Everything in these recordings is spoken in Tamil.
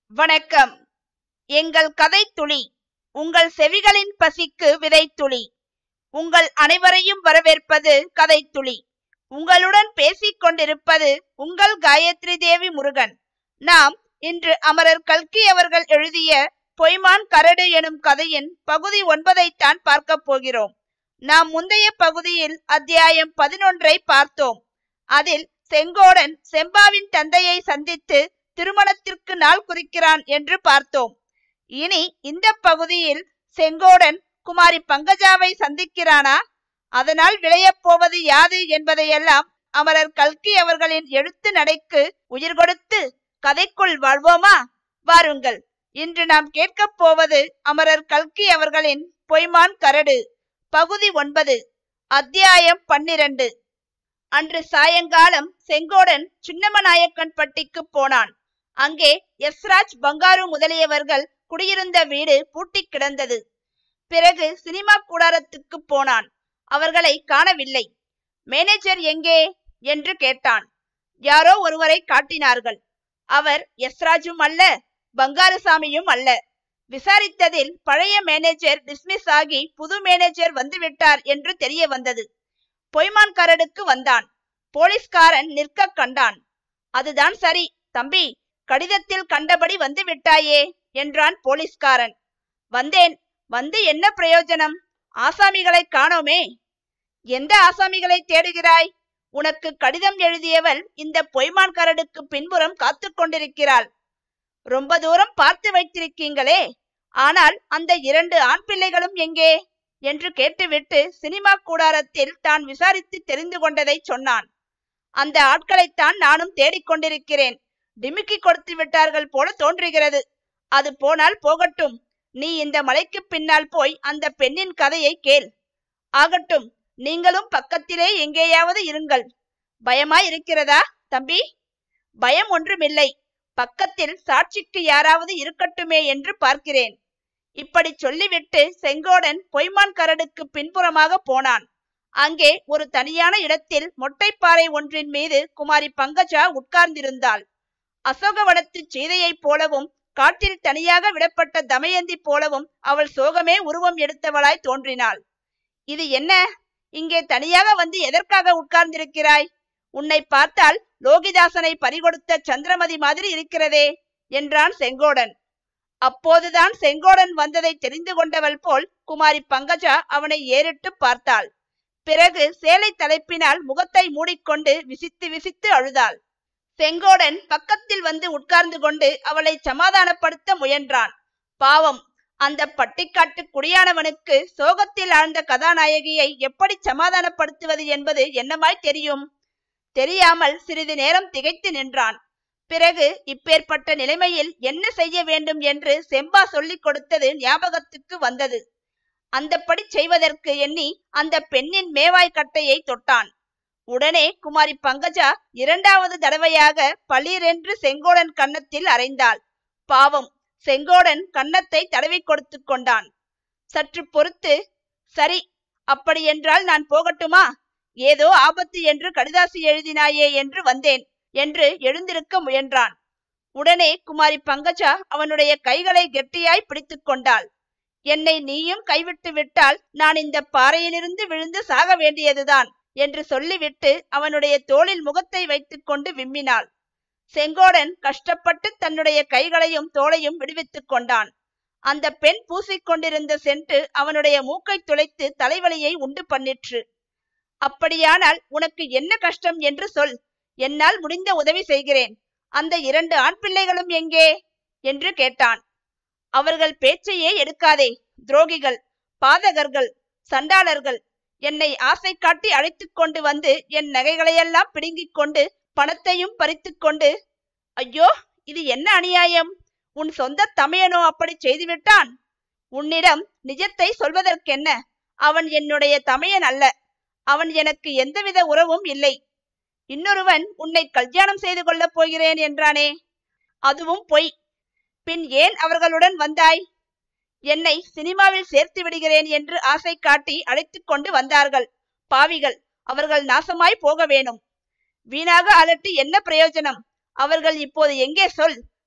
வணக்கம் எங்கள் கதை துளி உங்கள் செவிகளின் பசிக்கு விதைத்துளி உங்கள் அனைவரையும் வரவேற்பது கதை துளி உங்களுடன் பேசிக் கொண்டிருப்பது உங்கள் காயத்ரி தேவி முருகன் நாம் இன்று அமரர் கல்கி அவர்கள் எழுதிய பொய்மான் கரடு எனும் கதையின் பகுதி ஒன்பதைத்தான் பார்க்க போகிறோம் நாம் முந்தைய பகுதியில் அத்தியாயம் பதினொன்றை பார்த்தோம் அதில் செங்கோடன் செம்பாவின் தந்தையை சந்தித்து திருமணத்திற்கு நாள் குறிக்கிறான் என்று பார்த்தோம் இனி இந்த பகுதியில் செங்கோடன் குமாரி பங்கஜாவை சந்திக்கிறானா அதனால் விளையப் போவது யாது என்பதையெல்லாம் அமரர் கல்கி அவர்களின் எழுத்து நடைக்கு உயிர் கொடுத்து கதைக்குள் வாழ்வோமா வாருங்கள் இன்று நாம் கேட்கப் போவது அமரர் கல்கி அவர்களின் பொய்மான் கரடு பகுதி ஒன்பது அத்தியாயம் பன்னிரண்டு அன்று சாயங்காலம் செங்கோடன் சின்னமநாயக்கன் பட்டிக்கு போனான் அங்கே எஸ்ராஜ் பங்காரு முதலியவர்கள் குடியிருந்த வீடு பூட்டி கிடந்தது பிறகு சினிமா கூடாரத்துக்கு போனான் அவர்களை காணவில்லை மேனேஜர் எங்கே என்று கேட்டான் யாரோ ஒருவரை காட்டினார்கள் அவர் எஸ்ராஜும் அல்ல பங்காரசாமியும் அல்ல விசாரித்ததில் பழைய மேனேஜர் டிஸ்மிஸ் ஆகி புது மேனேஜர் வந்துவிட்டார் என்று தெரிய வந்தது பொய்மான் கரடுக்கு வந்தான் போலீஸ்காரன் நிற்க கண்டான் அதுதான் சரி தம்பி கடிதத்தில் கண்டபடி வந்து விட்டாயே என்றான் போலீஸ்காரன் வந்தேன் வந்து என்ன பிரயோஜனம் ஆசாமிகளை காணோமே எந்த ஆசாமிகளை தேடுகிறாய் உனக்கு கடிதம் எழுதியவள் இந்த பொய்மான் கரடுக்கு பின்புறம் காத்து கொண்டிருக்கிறாள் ரொம்ப தூரம் பார்த்து வைத்திருக்கீங்களே ஆனால் அந்த இரண்டு ஆண் பிள்ளைகளும் எங்கே என்று கேட்டுவிட்டு சினிமா கூடாரத்தில் தான் விசாரித்து தெரிந்து கொண்டதை சொன்னான் அந்த ஆட்களைத்தான் நானும் தேடிக்கொண்டிருக்கிறேன் டிமிக்கி கொடுத்து விட்டார்கள் போல தோன்றுகிறது அது போனால் போகட்டும் நீ இந்த மலைக்கு பின்னால் போய் அந்த பெண்ணின் கதையை கேள் ஆகட்டும் நீங்களும் பக்கத்திலே எங்கேயாவது இருங்கள் பயமா இருக்கிறதா தம்பி பயம் ஒன்றுமில்லை பக்கத்தில் சாட்சிக்கு யாராவது இருக்கட்டுமே என்று பார்க்கிறேன் இப்படி சொல்லிவிட்டு செங்கோடன் பொய்மான் கரடுக்கு பின்புறமாக போனான் அங்கே ஒரு தனியான இடத்தில் மொட்டைப்பாறை ஒன்றின் மீது குமாரி பங்கஜா உட்கார்ந்திருந்தாள் அசோகவனத்து சீதையைப் போலவும் காட்டில் தனியாக விடப்பட்ட தமயந்தி போலவும் அவள் சோகமே உருவம் எடுத்தவளாய் தோன்றினாள் இது என்ன இங்கே தனியாக வந்து எதற்காக உட்கார்ந்திருக்கிறாய் உன்னை பார்த்தால் லோகிதாசனை பறிகொடுத்த சந்திரமதி மாதிரி இருக்கிறதே என்றான் செங்கோடன் அப்போதுதான் செங்கோடன் வந்ததை தெரிந்து கொண்டவள் போல் குமாரி பங்கஜா அவனை ஏறிட்டு பார்த்தாள் பிறகு சேலை தலைப்பினால் முகத்தை மூடிக்கொண்டு விசித்து விசித்து அழுதாள் செங்கோடன் பக்கத்தில் வந்து உட்கார்ந்து கொண்டு அவளை சமாதானப்படுத்த முயன்றான் பாவம் அந்த பட்டிக்காட்டு குடியானவனுக்கு சோகத்தில் ஆழ்ந்த கதாநாயகியை எப்படி சமாதானப்படுத்துவது என்பது என்னமாய் தெரியும் தெரியாமல் சிறிது நேரம் திகைத்து நின்றான் பிறகு இப்பேற்பட்ட நிலைமையில் என்ன செய்ய வேண்டும் என்று செம்பா சொல்லிக் கொடுத்தது ஞாபகத்துக்கு வந்தது அந்தப்படி செய்வதற்கு எண்ணி அந்த பெண்ணின் மேவாய் கட்டையை தொட்டான் உடனே குமாரி பங்கஜா இரண்டாவது தடவையாக பளீரென்று செங்கோடன் கன்னத்தில் அறைந்தாள் பாவம் செங்கோடன் கன்னத்தை தடவி கொடுத்து கொண்டான் சற்று பொறுத்து சரி அப்படியென்றால் நான் போகட்டுமா ஏதோ ஆபத்து என்று கடிதாசி எழுதினாயே என்று வந்தேன் என்று எழுந்திருக்க முயன்றான் உடனே குமாரி பங்கஜா அவனுடைய கைகளை கெட்டியாய் பிடித்து கொண்டாள் என்னை நீயும் கைவிட்டு விட்டால் நான் இந்த பாறையிலிருந்து விழுந்து சாக வேண்டியதுதான் என்று சொல்லிவிட்டு அவனுடைய தோளில் முகத்தை வைத்துக்கொண்டு விம்மினாள் செங்கோடன் கஷ்டப்பட்டு தன்னுடைய கைகளையும் தோளையும் விடுவித்துக் கொண்டான் அந்த பெண் பூசிக்கொண்டிருந்த சென்று அவனுடைய மூக்கை துளைத்து தலைவலியை உண்டு பண்ணிற்று அப்படியானால் உனக்கு என்ன கஷ்டம் என்று சொல் என்னால் முடிந்த உதவி செய்கிறேன் அந்த இரண்டு ஆண் பிள்ளைகளும் எங்கே என்று கேட்டான் அவர்கள் பேச்சையே எடுக்காதே துரோகிகள் பாதகர்கள் சண்டாளர்கள் என்னை ஆசை காட்டி அழைத்து கொண்டு வந்து என் நகைகளையெல்லாம் பிடுங்கிக் கொண்டு பணத்தையும் பறித்து கொண்டு ஐயோ இது என்ன அநியாயம் உன் சொந்த தமையனோ அப்படி செய்துவிட்டான் உன்னிடம் நிஜத்தை சொல்வதற்கென்ன அவன் என்னுடைய தமையன் அல்ல அவன் எனக்கு எந்தவித உறவும் இல்லை இன்னொருவன் உன்னை கல்யாணம் செய்து கொள்ளப் போகிறேன் என்றானே அதுவும் பொய் பின் ஏன் அவர்களுடன் வந்தாய் என்னை சினிமாவில் சேர்த்து விடுகிறேன் என்று ஆசை காட்டி அழைத்து கொண்டு வந்தார்கள் பாவிகள் அவர்கள் நாசமாய் போக வேணும் வீணாக அலட்டி என்ன பிரயோஜனம் அவர்கள் இப்போது எங்கே சொல்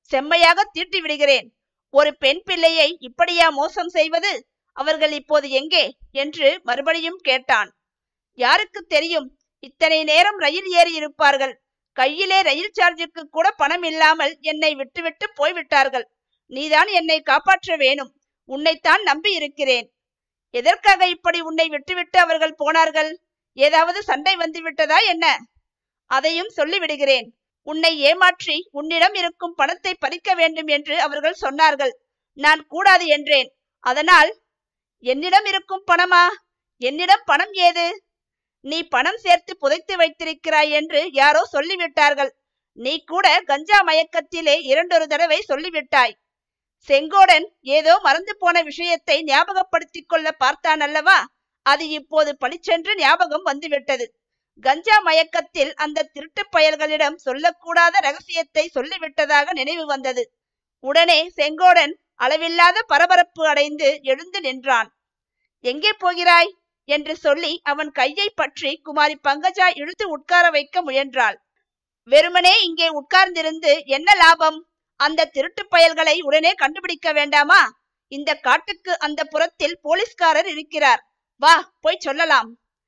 செம்மையாக தீட்டி விடுகிறேன் ஒரு பெண் பிள்ளையை இப்படியா மோசம் செய்வது அவர்கள் இப்போது எங்கே என்று மறுபடியும் கேட்டான் யாருக்கு தெரியும் இத்தனை நேரம் ரயில் ஏறி இருப்பார்கள் கையிலே ரயில் சார்ஜுக்கு கூட பணம் இல்லாமல் என்னை விட்டுவிட்டு போய்விட்டார்கள் நீதான் என்னை காப்பாற்ற வேணும் உன்னைத்தான் நம்பி இருக்கிறேன் எதற்காக இப்படி உன்னை விட்டுவிட்டு அவர்கள் போனார்கள் ஏதாவது சண்டை வந்து விட்டதா என்ன அதையும் சொல்லிவிடுகிறேன் உன்னை ஏமாற்றி உன்னிடம் இருக்கும் பணத்தை பறிக்க வேண்டும் என்று அவர்கள் சொன்னார்கள் நான் கூடாது என்றேன் அதனால் என்னிடம் இருக்கும் பணமா என்னிடம் பணம் ஏது நீ பணம் சேர்த்து புதைத்து வைத்திருக்கிறாய் என்று யாரோ சொல்லிவிட்டார்கள் நீ கூட கஞ்சா மயக்கத்திலே இரண்டொரு தடவை சொல்லிவிட்டாய் செங்கோடன் ஏதோ மறந்து போன விஷயத்தை ஞாபகப்படுத்திக் கொள்ள பார்த்தான் அல்லவா அது இப்போது பளிச்சென்று ஞாபகம் வந்துவிட்டது கஞ்சா மயக்கத்தில் அந்த திருட்டு பயல்களிடம் சொல்லக்கூடாத ரகசியத்தை சொல்லிவிட்டதாக நினைவு வந்தது உடனே செங்கோடன் அளவில்லாத பரபரப்பு அடைந்து எழுந்து நின்றான் எங்கே போகிறாய் என்று சொல்லி அவன் கையை பற்றி குமாரி பங்கஜா இழுத்து உட்கார வைக்க முயன்றாள் வெறுமனே இங்கே உட்கார்ந்திருந்து என்ன லாபம் அந்த திருட்டு பயல்களை உடனே கண்டுபிடிக்க வேண்டாமா இந்த காட்டுக்கு அந்த புறத்தில் போலீஸ்காரர் இருக்கிறார் வா போய் சொல்லலாம்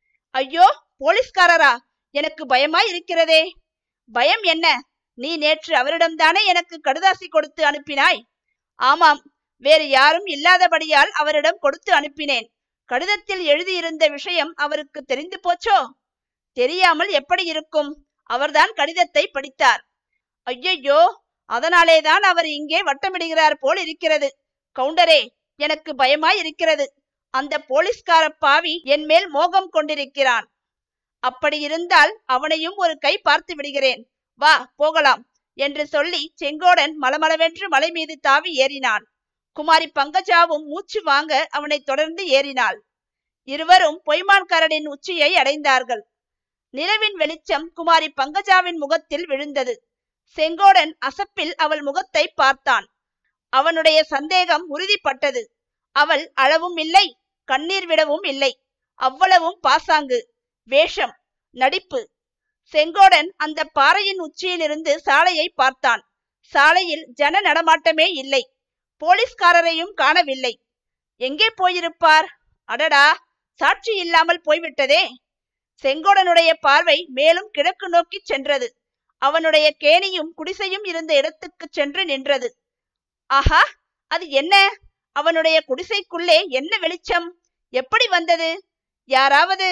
ஐயோ போலீஸ்காரரா எனக்கு பயமாய் இருக்கிறதே பயம் என்ன நீ நேற்று அவரிடம்தானே எனக்கு கடுதாசி கொடுத்து அனுப்பினாய் ஆமாம் வேறு யாரும் இல்லாதபடியால் அவரிடம் கொடுத்து அனுப்பினேன் கடிதத்தில் எழுதியிருந்த விஷயம் அவருக்கு தெரிந்து போச்சோ தெரியாமல் எப்படி இருக்கும் அவர்தான் கடிதத்தை படித்தார் ஐயையோ அதனாலேதான் அவர் இங்கே வட்டமிடுகிறார் போல் இருக்கிறது கவுண்டரே எனக்கு பயமாய் இருக்கிறது அந்த போலீஸ்கார பாவி என் மேல் மோகம் கொண்டிருக்கிறான் அப்படி இருந்தால் அவனையும் ஒரு கை பார்த்து விடுகிறேன் வா போகலாம் என்று சொல்லி செங்கோடன் மலமளவென்று மலை மீது தாவி ஏறினான் குமாரி பங்கஜாவும் மூச்சு வாங்க அவனை தொடர்ந்து ஏறினாள் இருவரும் பொய்மான்காரனின் உச்சியை அடைந்தார்கள் நிலவின் வெளிச்சம் குமாரி பங்கஜாவின் முகத்தில் விழுந்தது செங்கோடன் அசப்பில் அவள் முகத்தை பார்த்தான் அவனுடைய சந்தேகம் உறுதிப்பட்டது அவள் அளவும் இல்லை கண்ணீர் விடவும் இல்லை அவ்வளவும் பாசாங்கு வேஷம் நடிப்பு செங்கோடன் அந்த பாறையின் உச்சியிலிருந்து சாலையை பார்த்தான் சாலையில் ஜன நடமாட்டமே இல்லை போலீஸ்காரரையும் காணவில்லை எங்கே போயிருப்பார் அடடா சாட்சி இல்லாமல் போய்விட்டதே செங்கோடனுடைய பார்வை மேலும் கிழக்கு நோக்கி சென்றது அவனுடைய கேணியும் குடிசையும் இருந்த இடத்துக்கு சென்று நின்றது ஆஹா அது என்ன அவனுடைய குடிசைக்குள்ளே என்ன வெளிச்சம் எப்படி வந்தது யாராவது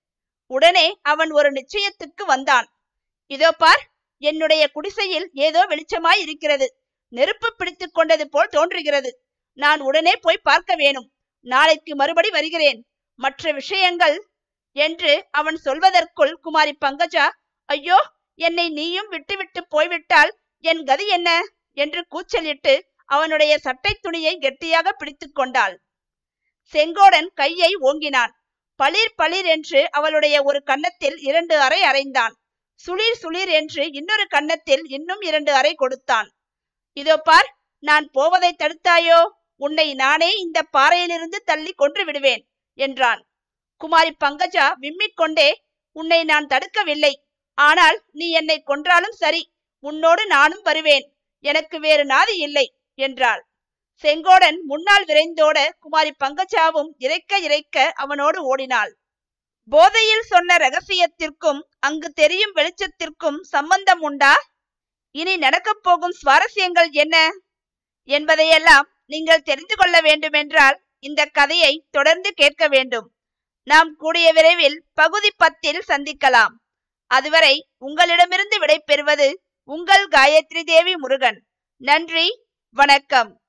உடனே அவன் ஒரு நிச்சயத்துக்கு வந்தான் இதோ பார் என்னுடைய குடிசையில் ஏதோ வெளிச்சமாய் இருக்கிறது நெருப்பு பிடித்து கொண்டது போல் தோன்றுகிறது நான் உடனே போய் பார்க்க வேணும் நாளைக்கு மறுபடி வருகிறேன் மற்ற விஷயங்கள் என்று அவன் சொல்வதற்குள் குமாரி பங்கஜா ஐயோ என்னை நீயும் விட்டுவிட்டு போய்விட்டால் என் கதி என்ன என்று கூச்சலிட்டு அவனுடைய சட்டை துணியை கெட்டியாக பிடித்து கொண்டாள் செங்கோடன் கையை ஓங்கினான் பளிர் பளிர் என்று அவளுடைய ஒரு கன்னத்தில் இரண்டு அறை அறைந்தான் சுளிர் சுளிர் என்று இன்னொரு கன்னத்தில் இன்னும் இரண்டு அறை கொடுத்தான் இதோ பார் நான் போவதை தடுத்தாயோ உன்னை நானே இந்த பாறையிலிருந்து தள்ளி கொன்று விடுவேன் என்றான் குமாரி பங்கஜா விம்மிக் கொண்டே உன்னை நான் தடுக்கவில்லை ஆனால் நீ என்னை கொன்றாலும் சரி உன்னோடு நானும் வருவேன் எனக்கு வேறு நாதி இல்லை என்றாள் செங்கோடன் முன்னால் விரைந்தோட குமாரி பங்கஜாவும் இறைக்க இறைக்க அவனோடு ஓடினாள் போதையில் சொன்ன ரகசியத்திற்கும் அங்கு தெரியும் வெளிச்சத்திற்கும் சம்பந்தம் உண்டா இனி நடக்கப் போகும் சுவாரஸ்யங்கள் என்ன என்பதையெல்லாம் நீங்கள் தெரிந்து கொள்ள வேண்டுமென்றால் இந்த கதையை தொடர்ந்து கேட்க வேண்டும் நாம் கூடிய விரைவில் பகுதி பத்தில் சந்திக்கலாம் அதுவரை உங்களிடமிருந்து விடைபெறுவது உங்கள் காயத்ரி தேவி முருகன் நன்றி வணக்கம்